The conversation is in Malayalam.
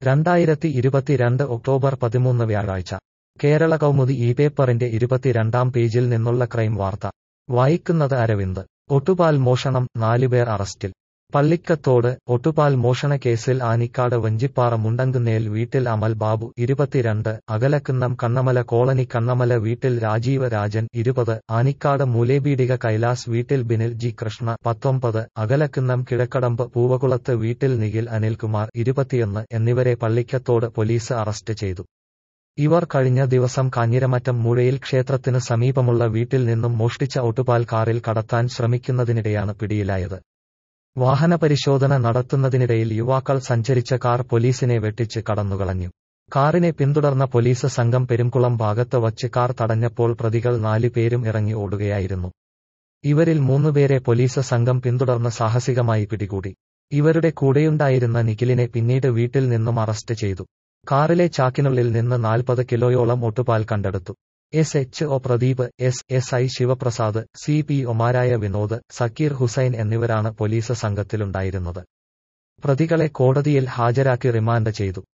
രണ്ടായിരത്തി ഇരുപത്തിരണ്ട് ഒക്ടോബർ പതിമൂന്ന് വ്യാഴാഴ്ച കേരള കൗമുദി ഈ പേപ്പറിന്റെ ഇരുപത്തിരണ്ടാം പേജിൽ നിന്നുള്ള ക്രൈം വാർത്ത വായിക്കുന്നത് അരവിന്ദ് ഒട്ടുപാൽ മോഷണം നാലുപേർ അറസ്റ്റിൽ പള്ളിക്കത്തോട് ഒട്ടുപാൽ മോഷണ കേസിൽ ആനിക്കാട് വഞ്ചിപ്പാറ മുണ്ടങ്കുന്നേൽ വീട്ടിൽ അമൽ ബാബു ഇരുപത്തിരണ്ട് അകലക്കുന്നം കണ്ണമല കോളനി കണ്ണമല വീട്ടിൽ രാജീവ രാജൻ ഇരുപത് ആനിക്കാട് മൂലേബീഡിക കൈലാസ് വീട്ടിൽ ബിനിൽ ജി കൃഷ്ണ പത്തൊമ്പത് അകലക്കുന്നം കിഴക്കടമ്പ് പൂവകുളത്ത് വീട്ടിൽ നിഖിൽ അനിൽകുമാർ ഇരുപത്തിയൊന്ന് എന്നിവരെ പള്ളിക്കത്തോട് പോലീസ് അറസ്റ്റ് ചെയ്തു ഇവർ കഴിഞ്ഞ ദിവസം കാഞ്ഞിരമറ്റം മൂഴയിൽ ക്ഷേത്രത്തിന് സമീപമുള്ള വീട്ടിൽ നിന്നും മോഷ്ടിച്ച ഒട്ടുപാൽ കാറിൽ കടത്താൻ ശ്രമിക്കുന്നതിനിടെയാണ് പിടിയിലായത് വാഹനപരിശോധന നടത്തുന്നതിനിടയിൽ യുവാക്കൾ സഞ്ചരിച്ച കാർ പോലീസിനെ വെട്ടിച്ച് കടന്നുകളഞ്ഞു കാറിനെ പിന്തുടർന്ന പോലീസ് സംഘം പെരുംകുളം ഭാഗത്ത് വച്ച് കാർ തടഞ്ഞപ്പോൾ പ്രതികൾ നാലു പേരും ഇറങ്ങി ഓടുകയായിരുന്നു ഇവരിൽ മൂന്നുപേരെ പോലീസ് സംഘം പിന്തുടർന്ന് സാഹസികമായി പിടികൂടി ഇവരുടെ കൂടെയുണ്ടായിരുന്ന നിഖിലിനെ പിന്നീട് വീട്ടിൽ നിന്നും അറസ്റ്റ് ചെയ്തു കാറിലെ ചാക്കിനുള്ളിൽ നിന്ന് നാൽപ്പത് കിലോയോളം ഒട്ടുപാൽ കണ്ടെടുത്തു S H O Pradeep S S I Sivaprasad C P ഒമാരായ വിനോദ് സക്കീർ ഹുസൈൻ എന്നിവരാണ് പോലീസ് സംഘത്തിലുണ്ടായിരുന്നത് പ്രതികളെ കോടതിയിൽ ഹാജരാക്കി റിമാൻഡ് ചെയ്തു